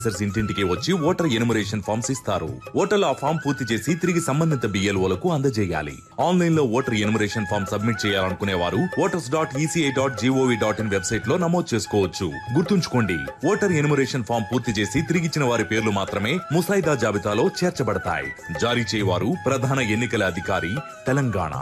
officers ఇంటింటికి వచ్చి voter enumeration forms ఇస్తారు ఓటర్లు ఆ ఫామ్ పూర్తి చేసి తిరిగి సంబంధిత బిఎల్ఓలకు అందజేయాలి ఆన్లైన్ లో ఓటర్ ఎనుమరేషన్ ఫామ్ సబ్మిట్ చేయాలనుకునే వారు voters dot ECI dot GOV dot IN website లో నమోదు చేసుకోవచ్చు గుర్తుంచుకోండి ఓటర్ ఎనుమరేషన్ ఫామ్ పూర్తి చేసి తిరిగిచ్చిన వారి పేర్లు మాత్రమే ముసాయిదా జాబితాలో చేర్చబడతాయి జారీ చేయవారు ప్రధాన ఎన్నికల అధికారి తెలంగాణ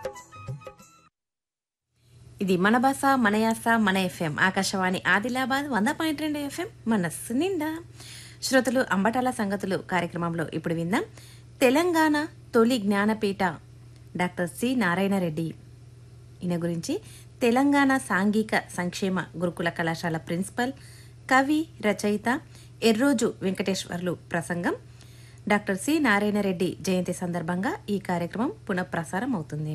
ఇది మన భాష మన యాస మన ఎఫ్ఎం ఆకాశవాణి ఆదిలాబాద్ వంద పాయింట్ రెండు ఎఫ్ఎం మనస్సు నిండా శ్రోతలు అంబటాల సంగతులు కార్యక్రమంలో ఇప్పుడు విందాం తెలంగాణ తొలి జ్ఞానపీఠ డాక్టర్ సి నారాయణరెడ్డి ఈయన గురించి తెలంగాణ సాంఘిక సంక్షేమ గురుకుల కళాశాల ప్రిన్సిపల్ కవి రచయిత ఎర్రోజు వెంకటేశ్వర్లు ప్రసంగం డాక్టర్ సి నారాయణరెడ్డి జయంతి సందర్భంగా ఈ కార్యక్రమం పునఃప్రసారం అవుతుంది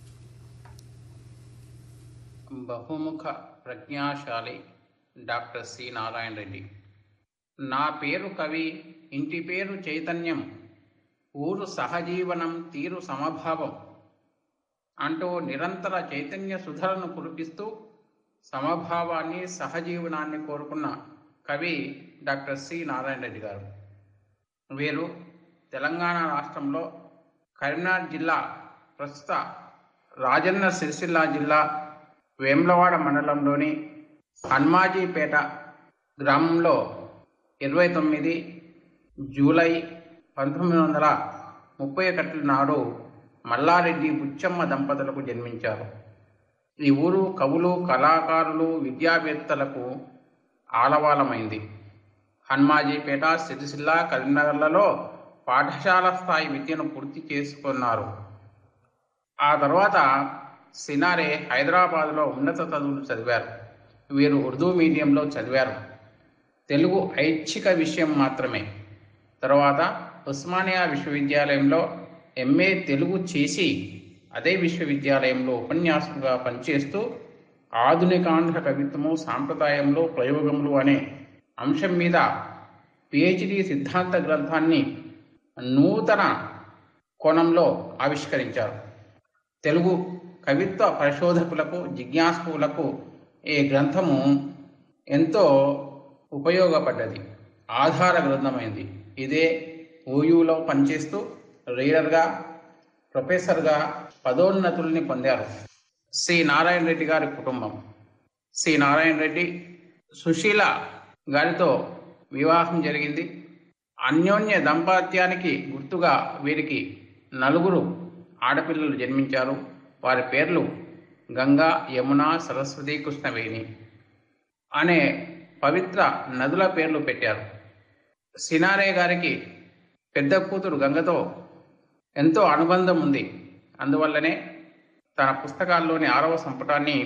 బహుముఖ ప్రజ్ఞాశాలి డాక్టర్ సి నారాయణ రెడ్డి నా పేరు కవి ఇంటి పేరు చైతన్యం ఊరు సహజీవనం తీరు సమభావం అంటూ నిరంతర చైతన్య సుధలను కురిపిస్తూ సమభావాన్ని సహజీవనాన్ని కోరుకున్న కవి డాక్టర్ సి నారాయణ రెడ్డి గారు వీరు తెలంగాణ రాష్ట్రంలో కరీంనగర్ జిల్లా ప్రస్తుత రాజన్న సిరిసిల్ల జిల్లా వేములవాడ మండలంలోని హన్మాజీపేట గ్రామంలో ఇరవై తొమ్మిది జూలై పంతొమ్మిది వందల ముప్పై ఒకటి నాడు మల్లారెడ్డి బుచ్చమ్మ దంపతులకు జన్మించారు ఈ ఊరు కవులు కళాకారులు విద్యావేత్తలకు ఆలవాలమైంది హన్మాజీపేట సిరిసిల్ల కరీంనగర్లలో పాఠశాల స్థాయి విద్యను పూర్తి చేసుకున్నారు ఆ తర్వాత సినారే హైదరాబాద్లో ఉన్నత చదువులు చదివారు వీరు ఉర్దూ మీడియంలో చదివారు తెలుగు ఐచ్ఛిక విషయం మాత్రమే తర్వాత ఉస్మానియా విశ్వవిద్యాలయంలో ఎంఏ తెలుగు చేసి అదే విశ్వవిద్యాలయంలో ఉపన్యాసకుగా పనిచేస్తూ ఆధునికాంధ్ర కవిత్వము సాంప్రదాయంలో ప్రయోగములు అనే అంశం మీద పిహెచ్డి సిద్ధాంత గ్రంథాన్ని నూతన కోణంలో ఆవిష్కరించారు తెలుగు కవిత్వ పరిశోధకులకు జిజ్ఞాసుకులకు ఈ గ్రంథము ఎంతో ఉపయోగపడ్డది ఆధార గ్రంథమైంది ఇదే ఓయూలో పనిచేస్తూ రీడర్గా ప్రొఫెసర్గా పదోన్నతుల్ని పొందారు సి నారాయణ రెడ్డి గారి కుటుంబం సి నారాయణ రెడ్డి సుశీల గారితో వివాహం జరిగింది అన్యోన్య దంపత్యానికి గుర్తుగా వీరికి నలుగురు ఆడపిల్లలు జన్మించారు వారి పేర్లు గంగా యమున సరస్వతి కృష్ణవేణి అనే పవిత్ర నదుల పేర్లు పెట్టారు సినారే గారికి పెద్ద కూతురు గంగతో ఎంతో అనుబంధం ఉంది అందువల్లనే తన పుస్తకాల్లోని ఆరవ సంపుటాన్ని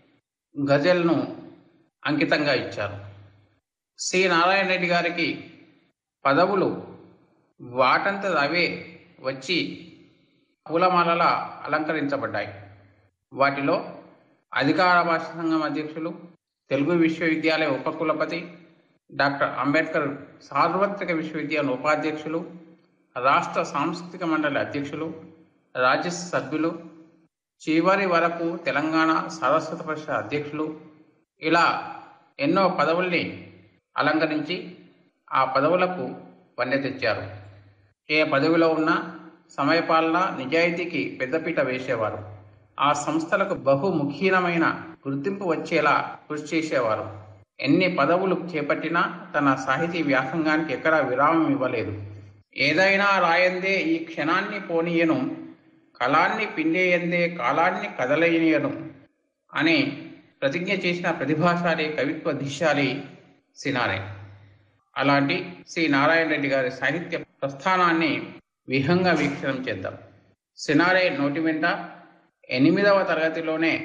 గజల్ను అంకితంగా ఇచ్చారు సి నారాయణ రెడ్డి గారికి పదవులు వాటంత అవే వచ్చి పూలమాలలా అలంకరించబడ్డాయి వాటిలో అధికార భాష సంఘం అధ్యక్షులు తెలుగు విశ్వవిద్యాలయ ఉపకులపతి డాక్టర్ అంబేద్కర్ సార్వత్రిక విశ్వవిద్యాలయ ఉపాధ్యక్షులు రాష్ట్ర సాంస్కృతిక మండలి అధ్యక్షులు రాజ్యసభ సభ్యులు చివరి వరకు తెలంగాణ సరస్వత పరిషత్ అధ్యక్షులు ఇలా ఎన్నో పదవుల్ని అలంకరించి ఆ పదవులకు వన్నె తెచ్చారు ఏ పదవిలో ఉన్నా సమయపాలన నిజాయితీకి పెద్దపీట వేసేవారు ఆ సంస్థలకు బహుముఖీనమైన గుర్తింపు వచ్చేలా కృషి చేసేవారు ఎన్ని పదవులు చేపట్టినా తన సాహితీ వ్యాసంగానికి ఎక్కడా విరామం ఇవ్వలేదు ఏదైనా రాయందే ఈ క్షణాన్ని పోనీయను కళాన్ని పిండేయందే కాలాన్ని కదలయనియను అని ప్రతిజ్ఞ చేసిన ప్రతిభాశాలి కవిత్వ దిశాలి సినారే అలాంటి శ్రీ నారాయణ రెడ్డి గారి సాహిత్య ప్రస్థానాన్ని విహంగ వీక్షణం చేద్దాం సినారే నోటి వెంట ఎనిమిదవ తరగతిలోనే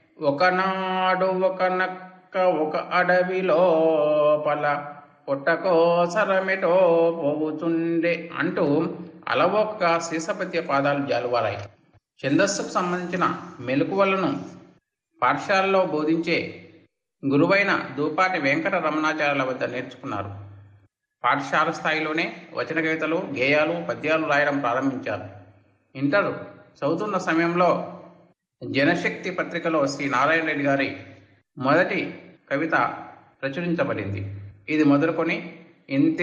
ఒకనాడు ఒక నక్క ఒక అడవి లోపల పొట్టకోసరమెటో పోవుచుండే అంటూ అలవొక్క శీసపత్య పాదాలు జాలువారాయి ఛందస్సుకు సంబంధించిన మెలకువలను పాఠశాలలో బోధించే గురువైన దూపాటి వెంకట రమణాచార్యుల వద్ద నేర్చుకున్నారు పాఠశాల స్థాయిలోనే వచన కవితలు గేయాలు పద్యాలు రాయడం ప్రారంభించారు ఇంటర్ చదువుతున్న సమయంలో జనశక్తి పత్రికలో శ్రీ నారాయణ రెడ్డి గారి మొదటి కవిత ప్రచురించబడింది ఇది మొదలుకొని ఇంతే